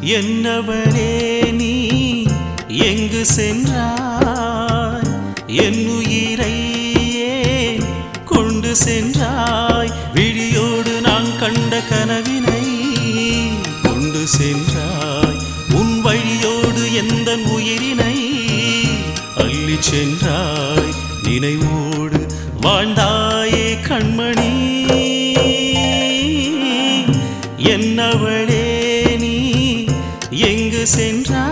என்னவளே நீ எங்கு சென்றாய் என் உயிரை ஏன் கொண்டு சென்றாய் விழியோடு நான் கண்ட கனவினை கொண்டு சென்றாய் உன் வழியோடு எந்த உயிரினை அள்ளி சென்றாய் நினைவோடு வாழ்ந்தாயே கண்மணி என்னவளே நீ எங்கு சென்றாய்